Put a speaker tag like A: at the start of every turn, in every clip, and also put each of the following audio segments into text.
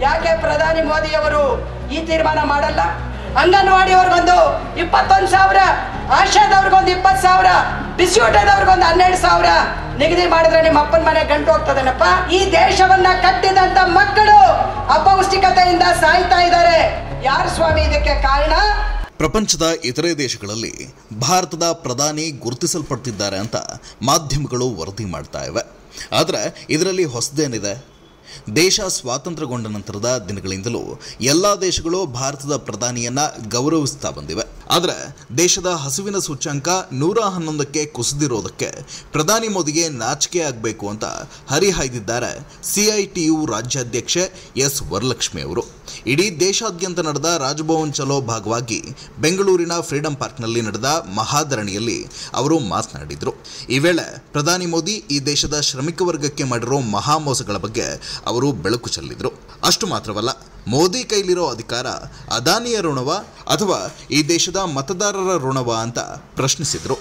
A: ಯಾಕೆ ಪ್ರಧಾನಿ ಮೋದಿಯವರು ಈ ತೀರ್ಮಾನ ಮಾಡಲ್ಲ ಅಂಗನವಾಡಿಯವ್ರಿಗೊಂದು ಇಪ್ಪತ್ತೊಂದು ಸಾವಿರ ಆಶಾದವ್ರಿಗೊಂದು ಇಪ್ಪತ್ತು ಸಾವಿರ ಡಿಸ್ಟ್ರಿಬ್ಯೂಟರ್ದವ್ರಿಗೊಂದು ಹನ್ನೆರಡು ಸಾವಿರ ನಿಗದಿ ಮಾಡಿದ್ರೆ ನಿಮ್ಮ ಅಪ್ಪನ ಮನೆ ಗಂಟು ಹೋಗ್ತದೇನಪ್ಪ ಈ ದೇಶವನ್ನ ಕಟ್ಟಿದಂತ ಮಕ್ಕಳು ಅಪೌಷ್ಟಿಕತೆಯಿಂದ ಸಾಯ್ತಾ ಇದ್ದಾರೆ ಯಾರು ಸ್ವಾಮಿ ಇದಕ್ಕೆ ಕಾರಣ
B: ಪ್ರಪಂಚದ ಇತರೆ ದೇಶಗಳಲ್ಲಿ ಭಾರತದ ಪ್ರಧಾನಿ ಗುರುತಿಸಲ್ಪಡ್ತಿದ್ದಾರೆ ಅಂತ ಮಾಧ್ಯಮಗಳು ವರದಿ ಮಾಡ್ತಾ ಇವೆ ಆದರೆ ಇದರಲ್ಲಿ ಹೊಸದೇನಿದೆ ದೇಶ ಸ್ವಾತಂತ್ರ್ಯಗೊಂಡ ನಂತರದ ದಿನಗಳಿಂದಲೂ ಎಲ್ಲ ದೇಶಗಳು ಭಾರತದ ಪ್ರಧಾನಿಯನ್ನ ಗೌರವಿಸ್ತಾ ಬಂದಿವೆ ಆದರೆ ದೇಶದ ಹಸುವಿನ ಸೂಚ್ಯಂಕ ನೂರ ಹನ್ನೊಂದಕ್ಕೆ ಕುಸಿದಿರೋದಕ್ಕೆ ಪ್ರಧಾನಿ ಮೋದಿಗೆ ನಾಚಿಕೆ ಆಗಬೇಕು ಅಂತ ಹರಿಹಾಯ್ದಿದ್ದಾರೆ ಸಿಐಟಿಯು ರಾಜ್ಯಾಧ್ಯಕ್ಷೆ ಎಸ್ ವರಲಕ್ಷ್ಮಿ ಅವರು ಇಡೀ ದೇಶಾದ್ಯಂತ ನಡೆದ ರಾಜಭವನ್ ಚಲೋ ಭಾಗವಾಗಿ ಬೆಂಗಳೂರಿನ ಫ್ರೀಡಂ ಪಾರ್ಕ್ನಲ್ಲಿ ನಡೆದ ಮಹಾಧರಣಿಯಲ್ಲಿ ಅವರು ಮಾತನಾಡಿದರು ಈ ವೇಳೆ ಪ್ರಧಾನಿ ಮೋದಿ ಈ ದೇಶದ ಶ್ರಮಿಕ ವರ್ಗಕ್ಕೆ ಮಾಡಿರೋ ಮಹಾಮೋಸಗಳ ಬಗ್ಗೆ ಅವರು ಬೆಳಕು ಚೆಲ್ಲಿದರು ಅಷ್ಟು ಮಾತ್ರವಲ್ಲ ಮೋದಿ ಕೈಲಿರೋ ಅಧಿಕಾರ ಅದಾನಿಯ ಋಣವ ಅಥವಾ ಈ ದೇಶದ ಮತದಾರರ ಋಣವ ಅಂತ ಪ್ರಶ್ನಿಸಿದರು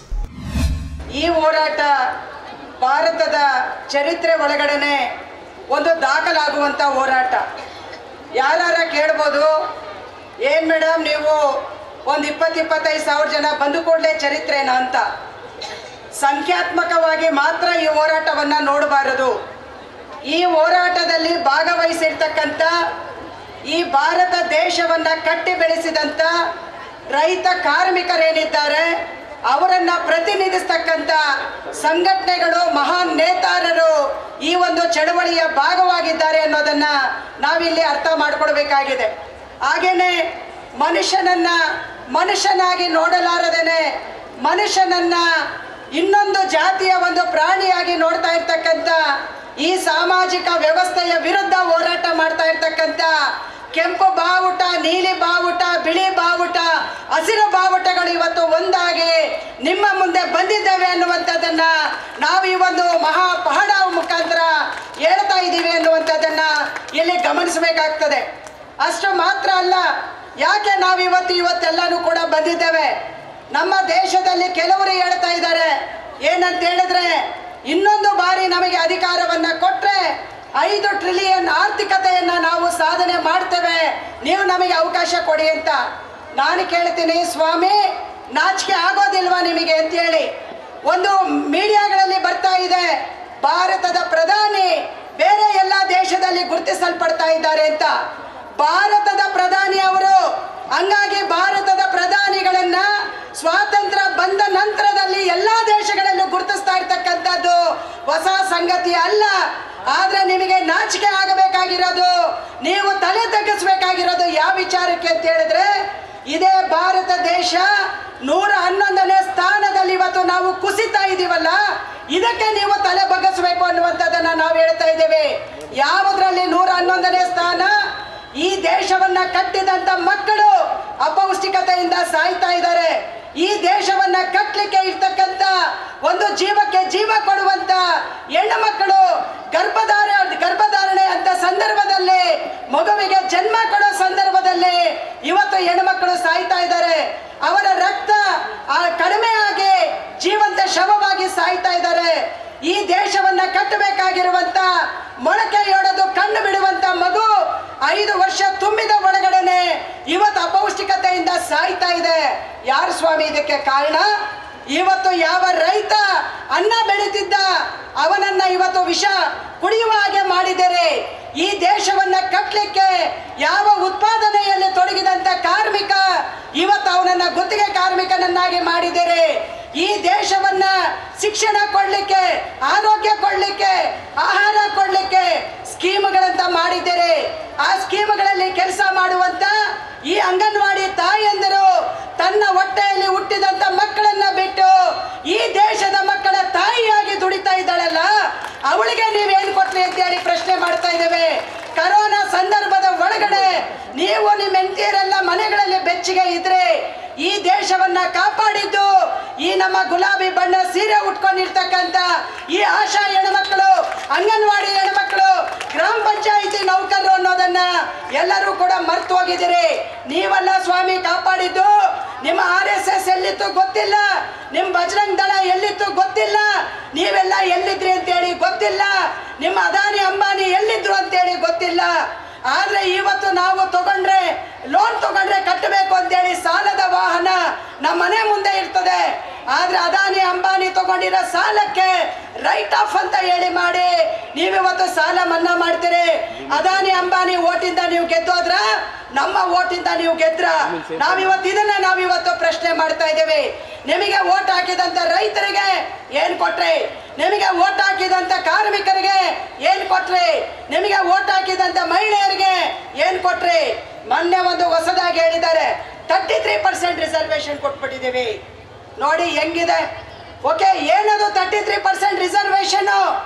A: ಈ ಹೋರಾಟ ಭಾರತದ ಚರಿತ್ರೆ ಒಳಗಡೆನೆ ಒಂದು ದಾಖಲಾಗುವಂಥ ಹೋರಾಟ ಯಾರಾರ ಕೇಳ್ಬೋದು ಏನು ಮೇಡಮ್ ನೀವು ಒಂದು ಇಪ್ಪತ್ತು ಇಪ್ಪತ್ತೈದು ಸಾವಿರ ಜನ ಬಂದು ಕೂಡಲೇ ಚರಿತ್ರೆನಾ ಅಂತ ಸಂಖ್ಯಾತ್ಮಕವಾಗಿ ಮಾತ್ರ ಈ ಹೋರಾಟವನ್ನು ನೋಡಬಾರದು ಈ ಹೋರಾಟದಲ್ಲಿ ಭಾಗವಹಿಸಿರ್ತಕ್ಕಂಥ ಈ ಭಾರತ ದೇಶವನ್ನ ಕಟ್ಟಿ ಬೆಳೆಸಿದಂಥ ರೈತ ಕಾರ್ಮಿಕರೇನಿದ್ದಾರೆ ಅವರನ್ನ ಪ್ರತಿನಿಧಿಸ್ತಕ್ಕಂಥ ಸಂಘಟನೆಗಳು ಮಹಾನ್ ನೇತಾರರು ಈ ಒಂದು ಚಳವಳಿಯ ಭಾಗವಾಗಿದ್ದಾರೆ ಅನ್ನೋದನ್ನ ನಾವಿಲ್ಲಿ ಅರ್ಥ ಮಾಡ್ಕೊಳ್ಬೇಕಾಗಿದೆ ಹಾಗೇನೆ ಮನುಷ್ಯನನ್ನ ಮನುಷ್ಯನಾಗಿ ನೋಡಲಾರದೇನೆ ಮನುಷ್ಯನನ್ನ ಇನ್ನೊಂದು ಜಾತಿಯ ಒಂದು ಪ್ರಾಣಿಯಾಗಿ ನೋಡ್ತಾ ಇರ್ತಕ್ಕಂಥ ಈ ಸಾಮಾಜಿಕ ವ್ಯವಸ್ಥೆಯ ವಿರುದ್ಧ ಹೋರಾಟ ಮಾಡ್ತಾ ಇರ್ತಕ್ಕಂಥ ಕೆಂಪು ಬಾವುಟ ನೀಲಿ ಬಾವುಟ ಬಿಳಿ ಬಾವುಟ ಹಸಿರು ಬಾವುಟಗಳು ಇವತ್ತು ಒಂದಾಗಿ ನಿಮ್ಮ ಮುಂದೆ ಬಂದಿದ್ದೇವೆ ಅನ್ನುವಂಥದ್ದನ್ನ ನಾವು ಈ ಒಂದು ಮಹಾ ಪಹಡ ಮುಖಾಂತರ ಹೇಳ್ತಾ ಇದ್ದೀವಿ ಅನ್ನುವಂಥದ್ದನ್ನ ಇಲ್ಲಿ ಗಮನಿಸಬೇಕಾಗ್ತದೆ ಅಷ್ಟು ಮಾತ್ರ ಅಲ್ಲ ಯಾಕೆ ನಾವು ಇವತ್ತು ಇವತ್ತೆಲ್ಲಾನು ಕೂಡ ಬಂದಿದ್ದೇವೆ ನಮ್ಮ ದೇಶದಲ್ಲಿ ಕೆಲವರು ಹೇಳ್ತಾ ಇದ್ದಾರೆ ಏನಂತ ಹೇಳಿದ್ರೆ ಇನ್ನೊಂದು ಬಾರಿ ನಮಗೆ ಅಧಿಕಾರವನ್ನ ಕೊಟ್ರೆ ಐದು ಟ್ರಿಲಿಯನ್ ಆರ್ಥಿಕತೆಯನ್ನ ನಾವು ಸಾಧನೆ ಮಾಡ್ತೇವೆ ನೀವು ನಮಗೆ ಅವಕಾಶ ಕೊಡಿ ಅಂತ ನಾನು ಕೇಳ್ತೀನಿ ಸ್ವಾಮಿ ನಾಚಿಕೆ ಆಗೋದಿಲ್ವಾ ನಿಮಗೆ ಅಂತ ಹೇಳಿ ಒಂದು ಮೀಡಿಯಾಗಳಲ್ಲಿ ಬರ್ತಾ ಇದೆ ಭಾರತದ ಪ್ರಧಾನಿ ಬೇರೆ ಎಲ್ಲ ದೇಶದಲ್ಲಿ ಗುರುತಿಸಲ್ಪಡ್ತಾ ಇದ್ದಾರೆ ಅಂತ ಭಾರತದ ಪ್ರಧಾನಿ ಅವರು ಹಂಗಾಗಿ ಭಾರತದ ಪ್ರಧಾನಿಗಳನ್ನ ಸ್ವಾತಂತ್ರ್ಯ ಬಂದ ನಂತರದಲ್ಲಿ ಎಲ್ಲಾ ದೇಶಗಳಲ್ಲೂ ಗುರುತಿಸ್ತಾ ಇರ್ತಕ್ಕಂಥದ್ದು ಹೊಸ ಸಂಗತಿ ಅಲ್ಲ ಆದ್ರೆ ನಿಮಗೆ ನಾಚಿಕೆ ಆಗಬೇಕಾಗಿರೋದು ನೀವು ತಲೆ ತಗ್ಗಿಸ್ಬೇಕಾಗಿರೋದು ಯಾವ ವಿಚಾರಕ್ಕೆ ಅಂತ ಹೇಳಿದ್ರೆ ಇದೇ ಭಾರತ ದೇಶ ನೂರ ಹನ್ನೊಂದನೇ ಸ್ಥಾನದಲ್ಲಿ ಇವತ್ತು ನಾವು ಕುಸಿತಾ ಇದೀವಲ್ಲ ಇದಕ್ಕೆ ನೀವು ತಲೆ ಬಗ್ಗಿಸ್ಬೇಕು ಅನ್ನುವಂಥದ್ದನ್ನ ನಾವು ಹೇಳ್ತಾ ಇದ್ದೇವೆ ಯಾವುದ್ರಲ್ಲಿ ನೂರ ಹನ್ನೊಂದನೇ ಸ್ಥಾನ ಈ ದೇಶವನ್ನ ಕಟ್ಟಿದಂತ ಮಕ್ಕಳು ಅಪೌಷ್ಟಿಕತೆಯಿಂದ ಸಾಯ್ತಾ ಇದ್ದಾರೆ ಈ ದೇಶವನ್ನ ಕಟ್ಟಲಿಕ್ಕೆ ಇರ್ತಕ್ಕಂಥ ಒಂದು ಜೀವಕ್ಕೆ ಜೀವ ಕೊಡುವಂತ ಹೆಣ್ಣು ಮಕ್ಕಳು ಗರ್ಭಧಾರ ಗರ್ಭಧಾರಣೆ ಅಂತ ಸಂದರ್ಭದಲ್ಲಿ ಮಗುವಿಗೆ ಜನ್ಮ ಕೊಡೋ ಸಂದರ್ಭದಲ್ಲಿ ಇವತ್ತು ಹೆಣ್ಮಕ್ಳು ಸಾಯ್ತಾ ಇದ್ದಾರೆ ಅವರ ರಕ್ತ ಆ, ಕಡಿಮೆ ಆಗಿ ಜೀವಂತ ಶವವಾಗಿ ಸಾಯ್ತಾ ಇದ್ದಾರೆ ಈ ದೇಶವನ್ನ ಕಟ್ಟಬೇಕಾಗಿರುವಂತ ಮೊಳಕೆಯೊಡೆದು ಕಣ್ಣು ಬಿಡುವಂತ ಮಗು ಐದು ವರ್ಷ ತುಂಬಿದ ಒಳಗಡೆನೆ ಇವತ್ತು ಅಪೌಷ್ಟಿಕತೆಯಿಂದ ಸಾಯ್ತಾ ಇದೆ ಯಾರು ಸ್ವಾಮಿ ಇದಕ್ಕೆ ಕಾರಣ ಇವತ್ತು ಯಾವ ರೈತ ಅನ್ನ ಬೆಳೀತಿದ್ದ ಅವನನ್ನ ಇವತ್ತು ವಿಷ ಕುಡಿಯುವ ಹಾಗೆ ಮಾಡಿದರೆ ಈ ದೇಶವನ್ನ ಕಟ್ಟಲಿಕ್ಕೆ ಯಾವ ಉತ್ಪಾದನೆಯಲ್ಲಿ ತೊಡಗಿದಂತ ಕಾರ್ಮಿಕ ಇವತ್ತು ಅವನನ್ನ ಗುತ್ತಿಗೆ ಕಾರ್ಮಿಕನನ್ನಾಗಿ ಮಾಡಿದರೆ ಈ ದೇಶವನ್ನ ಶಿಕ್ಷಣ ಕೊಡ್ಲಿಕ್ಕೆ ಆರೋಗ್ಯ ಕೊಡ್ಲಿಕ್ಕೆ ಆಹಾರ ಕೊಡ್ಲಿಕ್ಕೆ ಸ್ಕೀಮ್ಗಳಂತ ಮಾಡಿದ್ದೇನೆ ಆ ಸ್ಕೀಮ್ಗಳಲ್ಲಿ ಕೆಲಸ ಮಾಡುವಂತ ಈ ಅಂಗನವಾಡಿ ತಾಯಂದಿರು ತನ್ನ ಹೊಟ್ಟೆಯಲ್ಲಿ ಹುಟ್ಟಿದಂತ ಮಕ್ಕಳನ್ನ ಬಿಟ್ಟು ಈ ದೇಶದ ಮಕ್ಕಳ ತಾಯಿಯಾಗಿ ದುಡಿತಾ ಇದ್ದಾಳಲ್ಲ ಅವಳಿಗೆ ನೀವೇನು ಕೊಟ್ರಿ ಅಂತ ಹೇಳಿ ಪ್ರಶ್ನೆ ಮಾಡ್ತಾ ಇದ್ದೇವೆ ಕರೋನಾ ಸಂದರ್ಭದ ಒಳಗಡೆ ನೀವು ನಿಮ್ಮ ಹೆಂಡತಿಯರೆಲ್ಲ ಮನೆಗಳಲ್ಲಿ ಬೆಚ್ಚಿಗೆ ಇದ್ರೆ ಈ ದೇಶವನ್ನ ಕಾಪಾಡಿದ್ದು ಈ ನಮ್ಮ ಗುಲಾಬಿ ಬಣ್ಣ ಸೀರೆ ಉಟ್ಕೊಂಡಿರ್ತಕ್ಕಂಥ ಈ ಆಶಾ ಹೆಣ್ಮಕ್ಳು ಅಂಗನವಾಡಿ ಹೆಣ್ಮಕ್ಳು ಗ್ರಾಮ ಪಂಚಾಯಿತಿ ನೌಕರರು ಅನ್ನೋದನ್ನ ಎಲ್ಲರೂ ಕೂಡ ಮರ್ತು ಹೋಗಿದ್ದೀರಿ ನೀವಲ್ಲ ಸ್ವಾಮಿ ಕಾಪಾಡಿದ್ದು ನಿಮ್ಮ ಆರ್ ಎಸ್ ಎಸ್ ಎಲ್ಲಿತ್ತು ಗೊತ್ತಿಲ್ಲ ನಿಮ್ಮ ಬಜರಂಗ್ ದಳ ಎಲ್ಲಿತ್ತು ಗೊತ್ತಿಲ್ಲ ನೀವೆಲ್ಲ ಎಲ್ಲಿದ್ರಿ ಅಂತೇಳಿ ಗೊತ್ತಿಲ್ಲ ನಿಮ್ಮ ಅದಾನಿ ಅಂಬಾನಿ ಎಲ್ಲಿದ್ರು ಅಂತೇಳಿ ಗೊತ್ತಿಲ್ಲ ಆದ್ರೆ ಈ ಕೊಡಬೇಕು ಅಂತೇಳಿ ಸಾಲದ ವಾಹನ ನಮ್ಮ ಮನೆ ಮುಂದೆ ಇರ್ತದೆ ಆದ್ರೆ ಅದಾನಿ ಅಂಬಾನಿ ತಗೊಂಡಿರೋ ಸಾಲಕ್ಕೆ ರೈಟ್ ಆಫ್ ಅಂತ ಹೇಳಿ ಮಾಡಿ ನೀವಿವತ್ತು ಸಾಲ ಮನ್ನಾ ಮಾಡ್ತೀರಿ ಅದಾನಿ ಅಂಬಾನಿ ಓಟಿಂದ ನೀವು ಗೆದ್ದೋದ್ರ ನಮ್ಮ ಓಟಿಂದ ನೀವು ಗೆದ್ರ ನಾವಿವತ್ತು ಇದನ್ನ ನಾವಿವತ್ತು ಪ್ರಶ್ನೆ ಮಾಡ್ತಾ ಇದ್ದೇವೆ ನಿಮಗೆ ಓಟ್ ಹಾಕಿದಂತ ರೈತರಿಗೆ ಏನ್ ಕೊಟ್ರಿ ನಿಮಗೆ ಓಟ್ ಹಾಕಿದಂತ ಕಾರ್ಮಿಕರಿಗೆ ಏನ್ ಕೊಟ್ರಿ ನಿಮಗೆ ಓಟ್ ಹಾಕಿದಂತ ಮಹಿಳೆಯರಿಗೆ ಏನ್ ಕೊಟ್ರಿ ಮೊನ್ನೆ ಒಂದು ಹೊಸದಾಗಿ ಹೇಳಿದ್ದಾರೆ ತರ್ಟಿ ತ್ರೀ ಪರ್ಸೆಂಟ್ ರಿಸರ್ವೇಶನ್ ಕೊಟ್ಬಿಟ್ಟಿದ್ದೀವಿ ನೋಡಿ ಹೆಂಗಿದೆ ಓಕೆ ಏನದು ತರ್ಟಿ ತ್ರೀ ಪರ್ಸೆಂಟ್ ರಿಸರ್ವೇಶನ್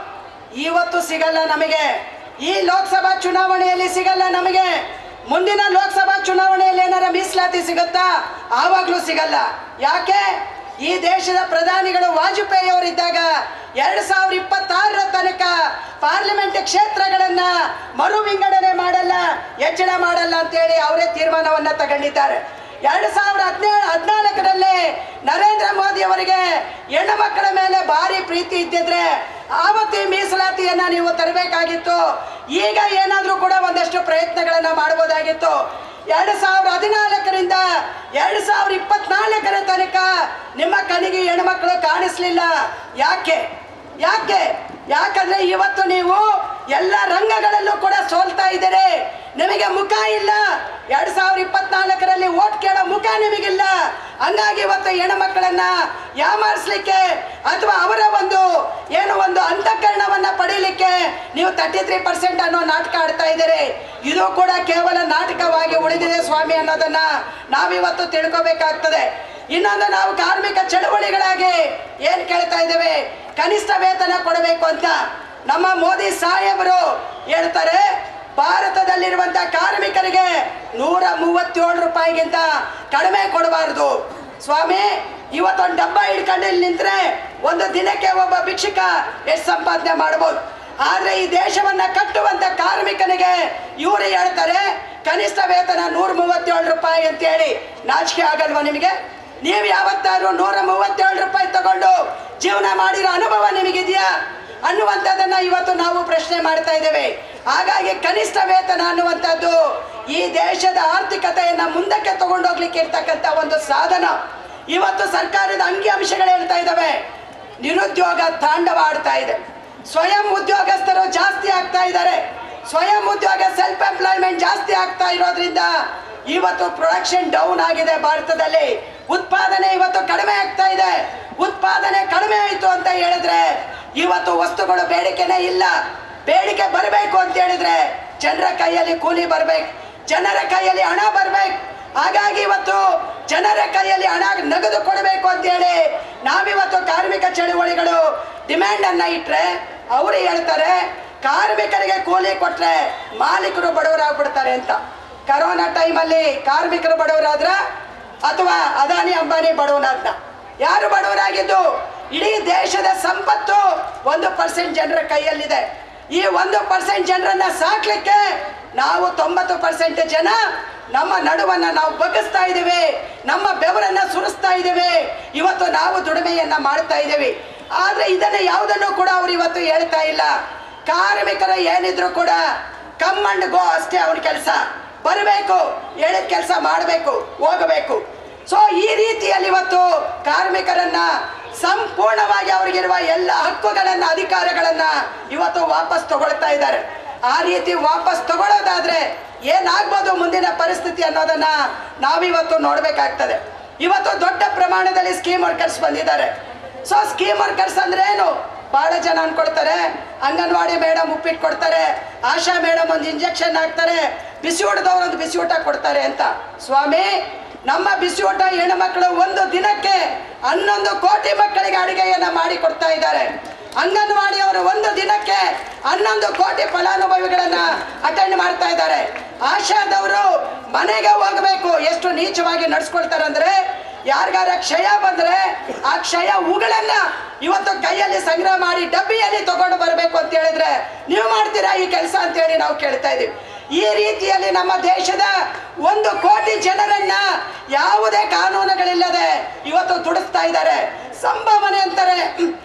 A: ಇವತ್ತು ಸಿಗಲ್ಲ ನಮಗೆ ಈ ಲೋಕಸಭಾ ಚುನಾವಣೆಯಲ್ಲಿ ಸಿಗಲ್ಲ ನಮಗೆ ಮುಂದಿನ ಲೋಕಸಭಾ ಚುನಾವಣೆಯಲ್ಲಿ ಏನಾರ ಮೀಸಲಾತಿ ಸಿಗುತ್ತಾ ಆವಾಗ್ಲೂ ಸಿಗಲ್ಲ ಯಾಕೆ ಈ ದೇಶದ ಪ್ರಧಾನಿಗಳು ವಾಜಪೇಯಿ ಅವರಿದ್ದಾಗ ಎರಡ್ ಸಾವಿರದ ಇಪ್ಪತ್ತಾರರ ತನಕ ಪಾರ್ಲಿಮೆಂಟ್ ಕ್ಷೇತ್ರಗಳನ್ನ ಮರು ವಿಂಗಡಣೆ ಮಾಡಲ್ಲ ಹೆಚ್ಚಳ ಮಾಡಲ್ಲ ಅಂತೇಳಿ ಅವರೇ ತೀರ್ಮಾನವನ್ನ ತಗೊಂಡಿದ್ದಾರೆ ಎರಡು ಸಾವಿರದ ಹದಿನೇಳು ಹದಿನಾಲ್ಕರಲ್ಲಿ ನರೇಂದ್ರ ಮೋದಿ ಅವರಿಗೆ ಹೆಣ್ಣು ಮಕ್ಕಳ ಮೇಲೆ ಭಾರಿ ಪ್ರೀತಿ ಇದ್ದಿದ್ರೆ ಆವತ್ತು ಈ ಮೀಸಲಾತಿಯನ್ನ ನೀವು ತರಬೇಕಾಗಿತ್ತು ಈಗ ಏನಾದರೂ ಕೂಡ ಒಂದಷ್ಟು ಪ್ರಯತ್ನಗಳನ್ನ ಮಾಡಬಹುದಾಗಿತ್ತು ಎರಡು ಸಾವಿರದ ಹದಿನಾಲ್ಕರಿಂದ ಎರಡು ಸಾವಿರದ ಇಪ್ಪತ್ನಾಲ್ಕರ ತನಕ ನಿಮ್ಮ ಕಣ್ಣಿಗೆ ಹೆಣ್ಮಕ್ಳು ಕಾಣಿಸ್ಲಿಲ್ಲ ಯಾಕೆ ಯಾಕೆ ಯಾಕಂದ್ರೆ ಇವತ್ತು ನೀವು ಎಲ್ಲ ರಂಗಗಳಲ್ಲೂ ಕೂಡ ಸೋಲ್ತಾ ಇದ್ದೀರಿ ನಿಮಗೆ ಮುಖ ಇಲ್ಲ ಎರಡ್ ಸಾವಿರದ ಇಪ್ಪತ್ನಾಲ್ಕರಲ್ಲಿ ಓಟ್ ಕೇಳೋ ಮುಖ ನಿಮಗಿಲ್ಲ ಹಂಗಾಗಿ ಇವತ್ತು ಹೆಣ್ಮಕ್ಕಳನ್ನ ಯಾಮಾರಿಸ್ಲಿಕ್ಕೆ ಅಥವಾ ಅವರ ಒಂದು ಏನು ಒಂದು ಅಂತಃಕರಣವನ್ನ ಪಡೀಲಿಕ್ಕೆ ನೀವು ತರ್ಟಿ ತ್ರೀ ಪರ್ಸೆಂಟ್ ಅನ್ನೋ ನಾಟಕ ಆಡ್ತಾ ಇದ್ದೀರಿ ಇದು ಕೂಡ ಕೇವಲ ನಾಟಕವಾಗಿ ಉಳಿದಿದೆ ಸ್ವಾಮಿ ಅನ್ನೋದನ್ನ ನಾವಿವತ್ತು ತಿಳ್ಕೋಬೇಕಾಗ್ತದೆ ಇನ್ನೊಂದು ನಾವು ಕಾರ್ಮಿಕ ಚಳವಳಿಗಳಾಗಿ ಏನ್ ಕೇಳ್ತಾ ಇದ್ದೇವೆ ಕನಿಷ್ಠ ವೇತನ ಕೊಡಬೇಕು ಅಂತ ನಮ್ಮ ಮೋದಿ ಸಾಹೇಬರು ಹೇಳ್ತಾರೆ ಭಾರತದಲ್ಲಿರುವಂತ ಕಾರ್ಮಿಕರಿಗೆ ನೂರ ಮೂವತ್ತೇಳು ರೂಪಾಯಿಗಿಂತ ಕಡಿಮೆ ಕೊಡಬಾರದು ಸ್ವಾಮಿ ಇವತ್ತೊಂದು ಡಬ್ಬ ಹಿಡ್ಕೊಂಡು ಇಲ್ಲಿ ನಿಂತ್ರೆ ಒಂದು ದಿನಕ್ಕೆ ಒಬ್ಬ ಭಿಕ್ಷುಕ ಎಷ್ಟು ಸಂಪಾದನೆ ಮಾಡಬಹುದು ಆದ್ರೆ ಈ ದೇಶವನ್ನ ಕಟ್ಟುವಂತ ಕಾರ್ಮಿಕನಿಗೆ ಇವರು ಹೇಳ್ತಾರೆ ಕನಿಷ್ಠ ವೇತನ ನೂರ ಮೂವತ್ತೇಳು ರೂಪಾಯಿ ಅಂತ ಹೇಳಿ ನಾಚಿಕೆ ಆಗಲ್ವಾ ನಿಮಗೆ ನೀವು ಯಾವತ್ತಾದ್ರೂ ನೂರ ಮೂವತ್ತೇಳು ರೂಪಾಯಿ ತಗೊಂಡು ಜೀವನ ಮಾಡಿರೋ ಅನುಭವ ನಿಮಗಿದೆಯಾ ಅನ್ನುವಂಥದ್ದನ್ನ ಇವತ್ತು ನಾವು ಪ್ರಶ್ನೆ ಮಾಡ್ತಾ ಇದ್ದೇವೆ ಹಾಗಾಗಿ ಕನಿಷ್ಠ ವೇತನ ಅನ್ನುವಂಥದ್ದು ಈ ದೇಶದ ಆರ್ಥಿಕತೆಯನ್ನ ಮುಂದಕ್ಕೆ ತಗೊಂಡೋಗ್ಲಿಕ್ಕೆ ಇರ್ತಕ್ಕಂಥ ಒಂದು ಸಾಧನ ಇವತ್ತು ಸರ್ಕಾರದ ಅಂಕಿ ಅಂಶಗಳು ಹೇಳ್ತಾ ಇದ್ದಾವೆ ನಿರುದ್ಯೋಗ ತಾಂಡವ ಆಡ್ತಾ ಇದೆ ಸ್ವಯಂ ಉದ್ಯೋಗಸ್ಥರು ಜಾಸ್ತಿ ಆಗ್ತಾ ಇದ್ದಾರೆ ಸ್ವಯಂ ಉದ್ಯೋಗ ಸೆಲ್ಫ್ ಎಂಪ್ಲಾಯ್ಮೆಂಟ್ ಜಾಸ್ತಿ ಆಗ್ತಾ ಇರೋದ್ರಿಂದ ಇವತ್ತು ಪ್ರೊಡಕ್ಷನ್ ಡೌನ್ ಆಗಿದೆ ಭಾರತದಲ್ಲಿ ಉತ್ಪಾದನೆ ಇವತ್ತು ಕಡಿಮೆ ಆಗ್ತಾ ಇದೆ ಉತ್ಪಾದನೆ ಕಡಿಮೆ ಆಯಿತು ಅಂತ ಹೇಳಿದ್ರೆ ಇವತ್ತು ವಸ್ತುಗಳು ಬೇಡಿಕೆನೇ ಇಲ್ಲ ಬೇಡಿಕೆ ಬರಬೇಕು ಅಂತ ಹೇಳಿದ್ರೆ ಜನರ ಕೈಯಲ್ಲಿ ಕೂಲಿ ಬರ್ಬೇಕು ಜನರ ಕೈಯಲ್ಲಿ ಹಣ ಬರ್ಬೇಕು ಹಾಗಾಗಿ ಇವತ್ತು ಜನರ ಕೈಯಲ್ಲಿ ಹಣ ನಗದು ಕೊಡಬೇಕು ಅಂತೇಳಿ ನಾವಿವತ್ತು ಕಾರ್ಮಿಕ ಚಳುವಳಿಗಳು ಡಿಮ್ಯಾಂಡ್ ಅನ್ನ ಇಟ್ರೆ ಅವರು ಹೇಳ್ತಾರೆ ಕಾರ್ಮಿಕರಿಗೆ ಕೂಲಿ ಕೊಟ್ರೆ ಮಾಲೀಕರು ಬಡವರಾಗ್ಬಿಡ್ತಾರೆ ಅಂತ ಕರೋನಾ ಟೈಮಲ್ಲಿ ಕಾರ್ಮಿಕರು ಬಡವರಾದ್ರ ಅಥವಾ ಅದಾನಿ ಅಂಬಾನಿ ಬಡವನಾದ್ನ ಯಾರು ಬಡವರಾಗಿದ್ದು ಇಡೀ ದೇಶದ ಸಂಪತ್ತು ಒಂದು ಪರ್ಸೆಂಟ್ ಜನರ ಕೈಯಲ್ಲಿದೆ ಈ ಒಂದು ಪರ್ಸೆಂಟ್ ಜನರನ್ನ ಸಾಕ್ಲಿಕ್ಕೆ ನಾವು ತೊಂಬತ್ತು ಪರ್ಸೆಂಟ್ ಜನ ನಮ್ಮ ನಡುವನ್ನ ನಾವು ಬಗ್ಗಿಸ್ತಾ ಇದ್ದೀವಿ ನಮ್ಮ ಬೆವರನ್ನ ಸುರಿಸ್ತಾ ಇದ್ದೀವಿ ಇವತ್ತು ನಾವು ದುಡಿಮೆಯನ್ನ ಮಾಡ್ತಾ ಇದ್ದೀವಿ ಆದ್ರೆ ಇದನ್ನ ಯಾವುದನ್ನು ಕೂಡ ಅವ್ರು ಇವತ್ತು ಹೇಳ್ತಾ ಇಲ್ಲ ಕಾರ್ಮಿಕರು ಏನಿದ್ರು ಕೂಡ ಕಮ್ ಅಂಡ್ ಗೋ ಅಷ್ಟೇ ಅವ್ರ ಕೆಲಸ ಬರಬೇಕು ಹೇಳಿದ ಕೆಲಸ ಮಾಡಬೇಕು ಹೋಗಬೇಕು ಸೊ ಈ ರೀತಿಯಲ್ಲಿ ಇವತ್ತು ಕಾರ್ಮಿಕರನ್ನ ಸಂಪೂರ್ಣವಾಗಿ ಅವರಿಗಿರುವ ಎಲ್ಲ ಹಕ್ಕುಗಳನ್ನ ಅಧಿಕಾರಗಳನ್ನ ಇವತ್ತು ವಾಪಸ್ ತಗೊಳ್ತಾ ಇದ್ದಾರೆ ಆ ರೀತಿ ವಾಪಸ್ ತಗೊಳ್ಳೋದಾದ್ರೆ ಏನಾಗ್ಬೋದು ಮುಂದಿನ ಪರಿಸ್ಥಿತಿ ಅನ್ನೋದನ್ನ ನಾವಿವತ್ತು ನೋಡ್ಬೇಕಾಗ್ತದೆ ಇವತ್ತು ದೊಡ್ಡ ಪ್ರಮಾಣದಲ್ಲಿ ಸ್ಕೀಮ್ ವರ್ಕರ್ಸ್ ಬಂದಿದ್ದಾರೆ ಸೊ ಸ್ಕೀಮ್ ವರ್ಕರ್ಸ್ ಅಂದ್ರೆ ಏನು ಬಹಳ ಜನ ಅನ್ಕೊಳ್ತಾರೆ ಅಂಗನವಾಡಿ ಮೇಡಮ್ ಉಪ್ಪಿಟ್ಟು ಕೊಡ್ತಾರೆ ಆಶಾ ಮೇಡಮ್ ಒಂದು ಇಂಜೆಕ್ಷನ್ ಹಾಕ್ತಾರೆ ಬಿಸಿ ಊಟದವ್ರು ಒಂದು ಬಿಸಿ ಊಟ ಕೊಡ್ತಾರೆ ಅಂತ ಸ್ವಾಮಿ ನಮ್ಮ ಬಿಸಿ ಊಟ ಹೆಣ್ಣು ಮಕ್ಕಳು ಒಂದು ದಿನಕ್ಕೆ ಹನ್ನೊಂದು ಕೋಟಿ ಮಕ್ಕಳಿಗೆ ಅಡುಗೆಯನ್ನ ಮಾಡಿ ಕೊಡ್ತಾ ಇದ್ದಾರೆ ಅಂಗನವಾಡಿಯವರು ಒಂದು ದಿನಕ್ಕೆ ಹನ್ನೊಂದು ಕೋಟಿ ಫಲಾನುಭವಿಗಳನ್ನ ಅಟೆಂಡ್ ಮಾಡ್ತಾ ಇದ್ದಾರೆ ಆಶಾದವರು ಮನೆಗೆ ಹೋಗಬೇಕು ಎಷ್ಟು ನೀಚವಾಗಿ ನಡ್ಸ್ಕೊಳ್ತಾರಂದ್ರೆ ಯಾರಿಗಾರ ಕ್ಷಯ ಬಂದ್ರೆ ಆ ಕ್ಷಯ ಹೂಗಳನ್ನ ಇವತ್ತು ಕೈಯಲ್ಲಿ ಸಂಗ್ರಹ ಮಾಡಿ ಡಬ್ಬಿಯಲ್ಲಿ ತಗೊಂಡು ಬರಬೇಕು ಅಂತ ಹೇಳಿದ್ರೆ ನೀವು ಮಾಡ್ತೀರಾ ಈ ಕೆಲಸ ಅಂತ ಹೇಳಿ ನಾವು ಕೇಳ್ತಾ ಇದೀವಿ ಈ ರೀತಿಯಲ್ಲಿ ನಮ್ಮ ದೇಶದ ಒಂದು ಕೋಟಿ ಜನರನ್ನ ಯಾವುದೇ ಕಾನೂನುಗಳಿಲ್ಲದೆ ಇವತ್ತು ದುಡಿಸ್ತಾ ಇದ್ದಾರೆ ಸಂಭಾವನೆ ಅಂತಾರೆ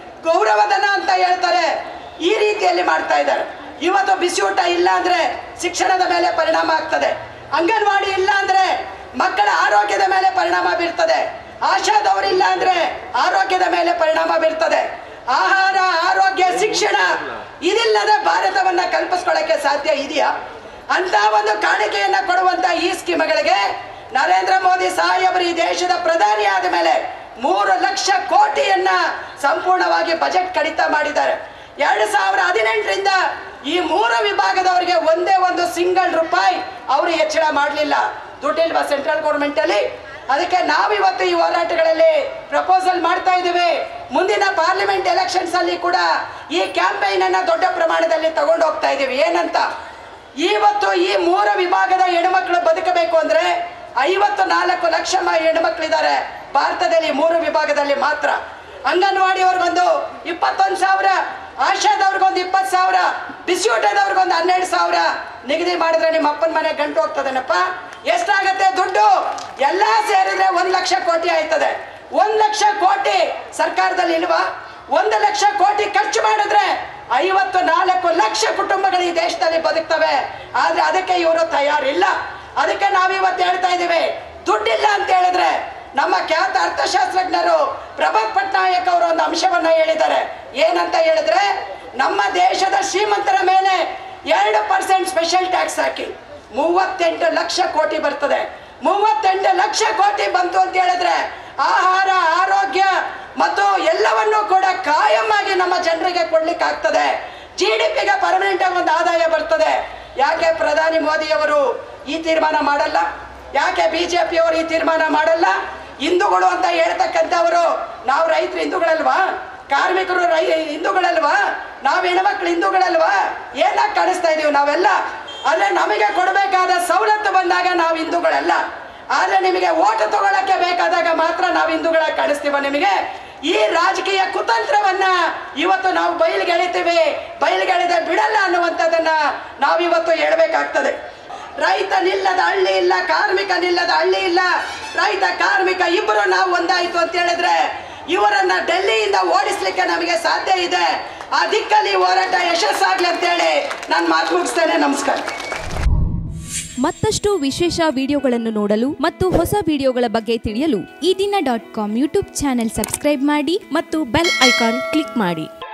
A: ಗೌರವಧನ ಅಂತ ಹೇಳ್ತಾರೆ ಈ ರೀತಿಯಲ್ಲಿ ಮಾಡ್ತಾ ಇದ್ದಾರೆ ಇವತ್ತು ಬಿಸಿ ಊಟ ಇಲ್ಲ ಅಂದ್ರೆ ಶಿಕ್ಷಣದ ಮೇಲೆ ಪರಿಣಾಮ ಆಗ್ತದೆ ಅಂಗನವಾಡಿ ಇಲ್ಲ ಅಂದ್ರೆ ಮಕ್ಕಳ ಆರೋಗ್ಯದ ಮೇಲೆ ಪರಿಣಾಮ ಬೀರ್ತದೆ ಆಶಾದವರಿಲ್ಲ ಅಂದ್ರೆ ಆರೋಗ್ಯದ ಮೇಲೆ ಪರಿಣಾಮ ಬೀರ್ತದೆ ಆಹಾರ ಆರೋಗ್ಯ ಶಿಕ್ಷಣ ಇದಿಲ್ಲದೆ ಭಾರತವನ್ನ ಕಲ್ಪಿಸ್ಕೊಳ್ಳಕ್ಕೆ ಸಾಧ್ಯ ಇದೆಯಾ ಅಂತ ಒಂದು ಕಾಣಿಕೆಯನ್ನ ಕೊಡುವಂತ ಈ ಸ್ಕೀಮ್ಗಳಿಗೆ ನರೇಂದ್ರ ಮೋದಿ ಸಾಹೇಬರು ಈ ದೇಶದ ಪ್ರಧಾನಿ ಆದ ಮೇಲೆ ಮೂರು ಲಕ್ಷ ಕೋಟಿಯನ್ನ ಸಂಪೂರ್ಣವಾಗಿ ಬಜೆಟ್ ಕಡಿತ ಮಾಡಿದ್ದಾರೆ ಎರಡು ಸಾವಿರ ಹದಿನೆಂಟರಿಂದ ಈ ಮೂರು ವಿಭಾಗದವರಿಗೆ ಒಂದೇ ಒಂದು ಸಿಂಗಲ್ ರೂಪಾಯಿ ಅವರು ಹೆಚ್ಚಳ ಮಾಡಲಿಲ್ಲ ದುಡ್ಡಿಲ್ವಾ ಸೆಂಟ್ರಲ್ ಗೌರ್ಮೆಂಟ್ ಅಲ್ಲಿ ಅದಕ್ಕೆ ನಾವಿವತ್ತು ಈ ಹೋರಾಟಗಳಲ್ಲಿ ಪ್ರಪೋಸಲ್ ಮಾಡ್ತಾ ಇದ್ದೀವಿ ಮುಂದಿನ ಪಾರ್ಲಿಮೆಂಟ್ ಎಲೆಕ್ಷನ್ಸ್ ಅಲ್ಲಿ ಕೂಡ ಈ ಕ್ಯಾಂಪೈನ್ ಅನ್ನ ದೊಡ್ಡ ಪ್ರಮಾಣದಲ್ಲಿ ತಗೊಂಡು ಹೋಗ್ತಾ ಇದ್ದೀವಿ ಏನಂತ ಇವತ್ತು ಈ ಮೂರು ವಿಭಾಗದ ಹೆಣ್ಮಕ್ಳು ಬದುಕಬೇಕು ಅಂದ್ರೆ ಐವತ್ತು ನಾಲ್ಕು ಲಕ್ಷ ಮ- ಹೆಣ್ಮಕ್ಳಿದ್ದಾರೆ ಭಾರತದಲ್ಲಿ ಮೂರು ವಿಭಾಗದಲ್ಲಿ ಮಾತ್ರ ಅಂಗನವಾಡಿ ಅವ್ರಿಗೊಂದು ಇಪ್ಪತ್ತೊಂದು ಸಾವಿರ ಆಶಾದವ್ರಿಗೊಂದು ಇಪ್ಪತ್ತು ಸಾವಿರ ಬಿಸ್ಯೂಟದವ್ರಿಗೊಂದು ಹನ್ನೆರಡು ಸಾವಿರ ನಿಗದಿ ಮಾಡಿದ್ರೆ ನಿಮ್ಮ ಅಪ್ಪನ ಮನೆ ಗಂಟು ಹೋಗ್ತದೇನಪ್ಪ ಎಷ್ಟಾಗತ್ತೆ ದುಡ್ಡು ಎಲ್ಲ ಸೇರಿದ್ರೆ ಒಂದ್ ಲಕ್ಷ ಕೋಟಿ ಆಯ್ತದೆ ಒಂದ್ ಲಕ್ಷ ಕೋಟಿ ಸರ್ಕಾರದಲ್ಲಿ ಇಲ್ವಾ ಒಂದು ಲಕ್ಷ ಕೋಟಿ ಖರ್ಚು ಮಾಡಿದ್ರೆ ಐವತ್ತು ನಾಲ್ಕು ಲಕ್ಷ ಕುಟುಂಬಗಳು ಈ ದೇಶದಲ್ಲಿ ಬದುಕ್ತವೆ ಆದ್ರೆ ಅದಕ್ಕೆ ಇವರು ತಯಾರಿಲ್ಲ ಅದಕ್ಕೆ ನಾವಿವತ್ತು ಹೇಳ್ತಾ ಇದ್ದೀವಿ ದುಡ್ಡಿಲ್ಲ ಅಂತ ಹೇಳಿದ್ರೆ ನಮ್ಮ ಖ್ಯಾತ ಅರ್ಥಶಾಸ್ತ್ರಜ್ಞರು ಪ್ರಭಾತ್ ಪಟ್ನಾಯಕ್ ಅವರು ಒಂದು ಅಂಶವನ್ನ ಹೇಳಿದ್ದಾರೆ ಏನಂತ ಹೇಳಿದ್ರೆ ನಮ್ಮ ದೇಶದ ಶ್ರೀಮಂತರ ಮೇಲೆ ಎರಡು ಪರ್ಸೆಂಟ್ ಸ್ಪೆಷಲ್ ಟ್ಯಾಕ್ಸ್ ಹಾಕಿ ಮೂವತ್ತೆಂಟು ಲಕ್ಷ ಕೋಟಿ ಬರ್ತದೆ ಮೂವತ್ತೆಂಟು ಲಕ್ಷ ಕೋಟಿ ಬಂತು ಅಂತ ಹೇಳಿದ್ರೆ ಆಹಾರ ಆರೋಗ್ಯ ಮತ್ತು ಎಲ್ಲವನ್ನೂ ಕೂಡ ಕಾಯಂ ಆಗಿ ನಮ್ಮ ಜನರಿಗೆ ಕೊಡ್ಲಿಕ್ಕೆ ಆಗ್ತದೆ ಜಿ ಡಿ ಪಿಗೆ ಪರ್ಮನೆಂಟ್ ಆಗಿ ಒಂದು ಆದಾಯ ಬರ್ತದೆ ಯಾಕೆ ಪ್ರಧಾನಿ ಮೋದಿಯವರು ಈ ತೀರ್ಮಾನ ಮಾಡಲ್ಲ ಯಾಕೆ ಬಿಜೆಪಿಯವರು ಈ ತೀರ್ಮಾನ ಮಾಡಲ್ಲ ಹಿಂದೂಗಳು ಅಂತ ಹೇಳ್ತಕ್ಕಂಥವರು ನಾವು ರೈತರು ಹಿಂದೂಗಳಲ್ವಾ ಕಾರ್ಮಿಕರು ರೈ ಹಿಂದೂಗಳಲ್ವಾ ನಾವು ಹೆಣ್ಮಕ್ಳು ಹಿಂದೂಗಳಲ್ವಾ ಏನಾಗಿ ಕಾಣಿಸ್ತಾ ಇದೀವಿ ನಾವೆಲ್ಲ ಆದ್ರೆ ನಮಗೆ ಕೊಡಬೇಕಾದ ಸವಲತ್ತು ಬಂದಾಗ ನಾವು ಹಿಂದೂಗಳಲ್ಲ ಆದ್ರೆ ನಿಮಗೆ ಓಟು ತಗೊಳಕ್ಕೆ ಬೇಕಾದಾಗ ಮಾತ್ರ ನಾವು ಹಿಂದೂಗಳಾಗಿ ಕಾಣಿಸ್ತೀವ ನಿಮಗೆ ಈ ರಾಜಕೀಯ ಕುತಂತ್ರವನ್ನ ಇವತ್ತು ನಾವು ಬಯಲಿಗೆಳಿತೀವಿ ಬಯಲಿಗೆಳೆದ ಬಿಡಲ್ಲ ಅನ್ನುವಂಥದ್ದನ್ನ ನಾವಿವತ್ತು ಹೇಳ್ಬೇಕಾಗ್ತದೆ ರೈತ ನಿಲ್ಲದ ಹಳ್ಳಿ ಇಲ್ಲ ಕಾರ್ಮಿಕ ನಿಲ್ಲದ ಹಳ್ಳಿ ಇಲ್ಲ ರೈತ ಕಾರ್ಮಿಕ ಇಬ್ಬರು ನಾವು ಒಂದಾಯ್ತು ಅಂತ ಹೇಳಿದ್ರೆ ಇವರನ್ನ ಡೆಲ್ಲಿಯಿಂದ ಓಡಿಸ್ಲಿಕ್ಕೆ ನಮಗೆ ಸಾಧ್ಯ ಇದೆ ಆ ದಿಕ್ಕಲ್ಲಿ ಹೋರಾಟ ಯಶಸ್ಸಾಗ್ಲಿ ಅಂತೇಳಿ ನಾನು ಮಾತು ಮುಗಿಸ್ತೇನೆ ನಮಸ್ಕಾರ
C: ಮತ್ತಷ್ಟು ವಿಶೇಷ ವಿಡಿಯೋಗಳನ್ನು ನೋಡಲು ಮತ್ತು ಹೊಸ ವಿಡಿಯೋಗಳ ಬಗ್ಗೆ ತಿಳಿಯಲು
D: Eedina dot com YouTube channel subscribe ಮಾಡಿ ಮತ್ತು ಬೆಲ್ ಐಕಾನ್ ಕ್ಲಿಕ್ ಮಾಡಿ